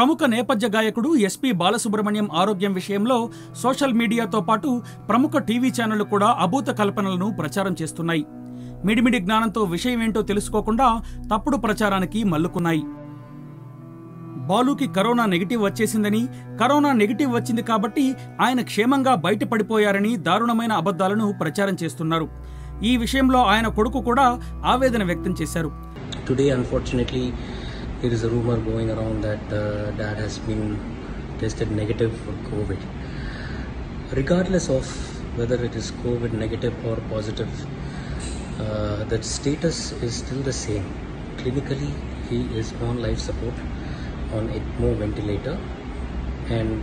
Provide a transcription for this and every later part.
ప్రముఖ నేపథ్య గాయకుడు ఎస్పీ బాలసుబ్రహ్మణ్యం ఆరోగ్యం విషయంలో సోషల్ మీడియాతో పాటు ప్రముఖ టీవీ ఛానళ్లు కూడా అభూత కల్పనలను ప్రచారం చేస్తున్నాయి మిడిమిడి జ్ఞానంతో విషయం ఏంటో తెలుసుకోకుండా తప్పుడు ప్రచారానికి మల్లుకున్నాయి బాలుకి కరోనా నెగిటివ్ వచ్చేసిందని కరోనా నెగిటివ్ వచ్చింది కాబట్టి ఆయన క్షేమంగా బయటపడిపోయారని దారుణమైన అబద్ధాలను ప్రచారం చేస్తున్నారు ఈ విషయంలో ఆయన కొడుకు కూడా ఆవేదన వ్యక్తం చేశారు Today, unfortunately, there is a rumor going around that uh, dad has been tested negative for COVID. Regardless of whether it is COVID negative or positive, uh, the status is still the same. Clinically, he is on life support on ECMO ventilator and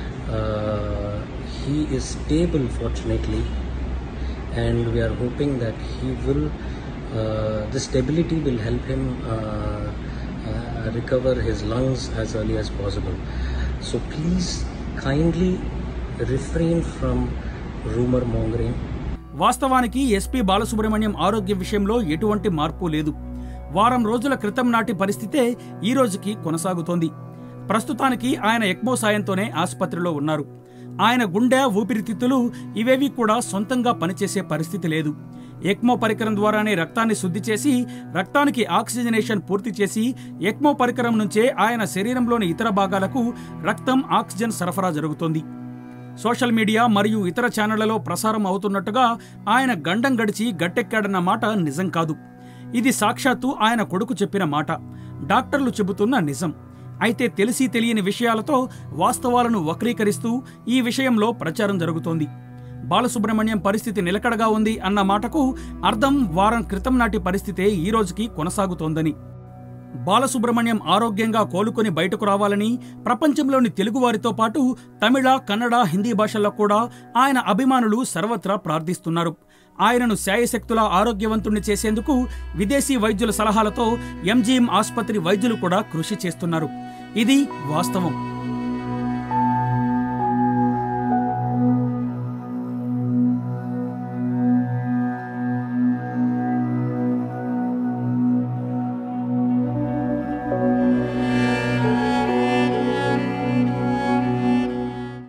uh, he is stable fortunately and we are hoping that he will uh, the stability will help him uh, uh, recover his lungs as early as possible so please kindly refrain from rumor mongering వాస్తవానికి SP Balasubrahmanyam ఆరోగ్య విషయంలో ఎటువంటి మార్పు లేదు వారం రోజుల క్రితం నాటి పరిస్థితే ఈ రోజుకి కొనసాగుతోంది ప్రస్తుతానికి ఆయన ఎక్మో సాయంతోనే ఆసుపత్రిలో ఉన్నారు ఆయన గుండె ఊపిరితిత్తులు ఇవేవి కూడా సొంతంగా పనిచేసే పరిస్థితి లేదు ఎక్మో పరికరం ద్వారానే రక్తాన్ని శుద్ధి చేసి రక్తానికి ఆక్సిజనేషన్ పూర్తి చేసి ఎక్మో పరికరం నుంచే ఆయన శరీరంలోని ఇతర భాగాలకు రక్తం ఆక్సిజన్ సరఫరా జరుగుతోంది సోషల్ మీడియా మరియు ఇతర ఛానళ్లలో ప్రసారం అవుతున్నట్టుగా ఆయన గండం గడిచి గట్టెక్కాడన్న మాట నిజం కాదు ఇది సాక్షాత్తు ఆయన కొడుకు చెప్పిన మాట డాక్టర్లు చెబుతున్న నిజం అయితే తెలిసి తెలియని విషయాలతో వాస్తవాలను వక్రీకరిస్తూ ఈ విషయంలో ప్రచారం జరుగుతోంది బాలసుబ్రహ్మణ్యం పరిస్థితి నిలకడగా ఉంది అన్న మాటకు అర్థం వారం క్రితం నాటి పరిస్థితే ఈ రోజుకి కొనసాగుతోందని బాలసుబ్రహ్మణ్యం ఆరోగ్యంగా కోలుకొని బయటకు రావాలని ప్రపంచంలోని తెలుగువారితో పాటు తమిళ కన్నడ హిందీ భాషల్లో కూడా ఆయన అభిమానులు సర్వత్రా ప్రార్థిస్తున్నారు ఆయనను శాయశక్తులా ఆరోగ్యవంతుణ్ణి చేసేందుకు విదేశీ వైద్యుల సలహాలతో ఎంజీఎం ఆసుపత్రి వైద్యులు కూడా కృషి చేస్తున్నారు ఇది వాస్తవం